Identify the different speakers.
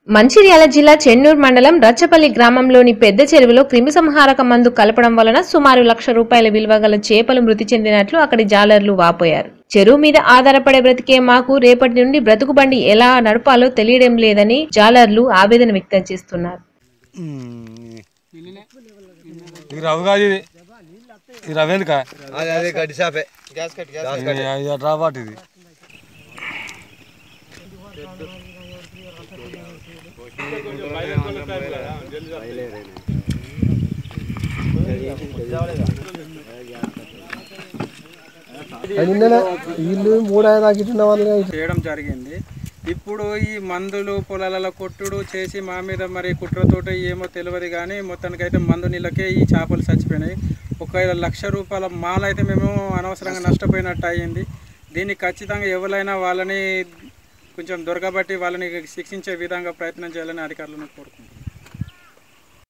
Speaker 1: మంచిర్యాల జిల్లా చెన్నూరు మండలం రచ్చపల్లి గ్రామంలోని పెద్ద చెరువులో క్రిమిసంహారక మందు కలపడం వలన సుమారు లక్ష రూపాయల విలువ గల చేపలు మృతి చెందినట్లు అక్కడి జాలర్లు వాపోయారు చెరువు మీద ఆధారపడే బ్రతికే మాకు రేపటి నుండి బ్రతుకు బండి ఎలా నడపాలో తెలియడం లేదని జాలర్లు ఆవేదన వ్యక్తం చేస్తున్నారు
Speaker 2: ఇది రవ్వు కాదు ఇది ఇది రవ్వ ఎందుక
Speaker 3: అదే అదే గడ్డి షాపే గ్యాస్ కట్ గ్యాస్
Speaker 2: రాబాటు ఇది
Speaker 4: వీళ్ళు మూడైదు దాకా ఇటున్న వాళ్ళు
Speaker 5: చేయడం జరిగింది ఇప్పుడు ఈ మందులు పొలాలలో కొట్టుడు చేసి మా మీద మరి కుట్రతోటి ఏమో తెలియదు కానీ మొత్తానికైతే మందు నీళ్ళకే ఈ చేపలు చచ్చిపోయినాయి ఒక లక్ష రూపాయల మాల అయితే మేము అనవసరంగా నష్టపోయినట్టు అయ్యింది దీన్ని ఖచ్చితంగా ఎవరైనా వాళ్ళని కొంచెం దొరకబట్టి వాళ్ళని శిక్షించే విధంగా ప్రయత్నం చేయాలని అధికారులను కోరుకుంటున్నాం